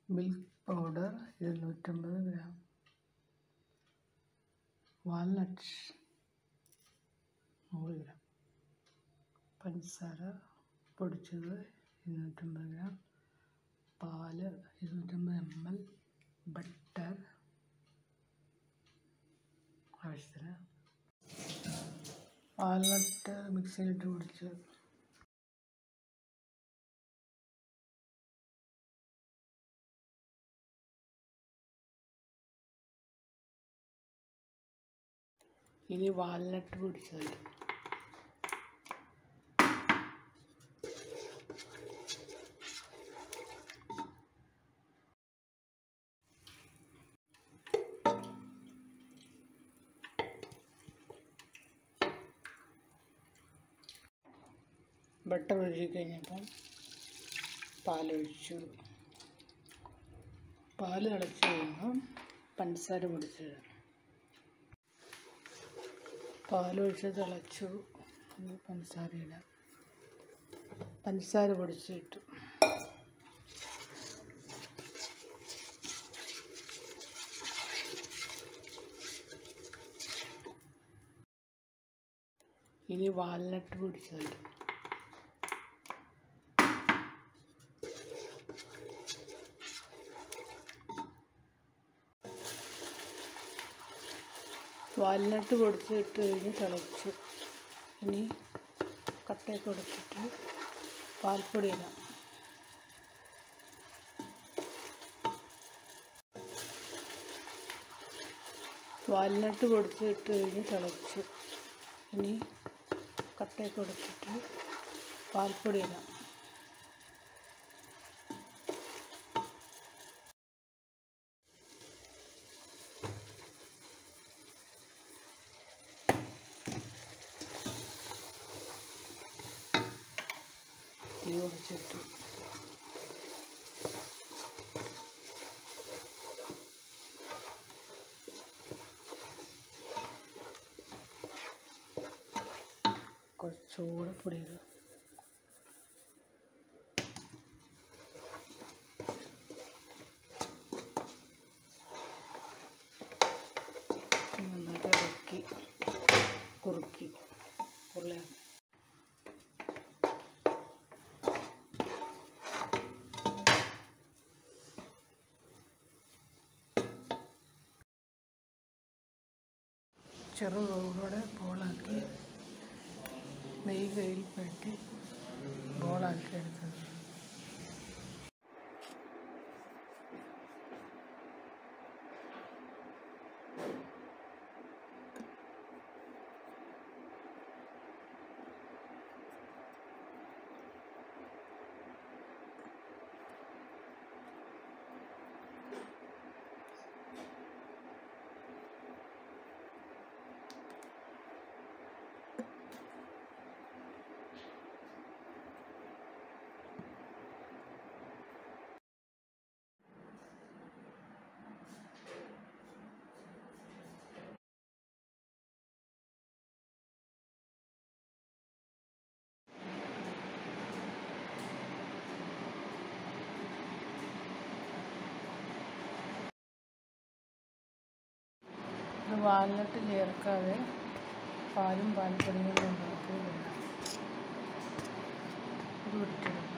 milk powder ഇരുന്നൂറ്റമ്പത് gram walnuts നൂറ് gram പഞ്ചസാര പൊടിച്ചത് ഇരുന്നൂറ്റമ്പത് ഗ്രാം പാല് ഇരുന്നൂറ്റമ്പത് എം എൽ ബട്ടർ ആവശ്യത്തിന് വാൽനട്ട് മിക്സിയിലിട്ട് പൊടിച്ച് ഇനി വാൽനട്ട് പൊടിച്ചത് ബട്ടർ ഒഴുകി കഴിഞ്ഞപ്പം പാലൊഴിച്ചു പാല് തിളച്ച് കഴിയുമ്പം പഞ്ചസാര പൊടിച്ചിടാം പാലൊഴിച്ച് തിളച്ചു ഇനി പഞ്ചസാര ഇടാം പഞ്ചസാര പൊടിച്ചിട്ടു ഇനി വാൽനട്ട് പൊടിച്ചത് വാൽനട്ട് പൊടിച്ചിട്ട് കഴിഞ്ഞ് തിളച്ചു ഇനി കട്ടയൊക്കെ കൊടുത്തിട്ട് പാൽപ്പൊടി ഇടാം വാൽനട്ട് പൊടിച്ചിട്ട് കഴിഞ്ഞ് തിളച്ചു ഇനി കട്ടയൊക്കെ കൊടുത്തിട്ട് പാൽപ്പൊടി ഇടാം തീ കുറച്ചിട്ടു കുറച്ചുകൂടെ പൊടി ഇടുക നന്നായിട്ട് ഇളക്കി കുറുക്കി ഉരുളയാക്കി ചെറുതോടെ ബോളാക്കി നെയ്യ് കയ്യിൽ പെട്ടി ബോളാക്കി എടുത്തത് ഇത് വാൽനട്ട് ചേർക്കാതെ പാലും പാൽപ്പൊടിയും ഉണ്ടാക്കി ഇത് ഉരുട്ടിയെടുക്കും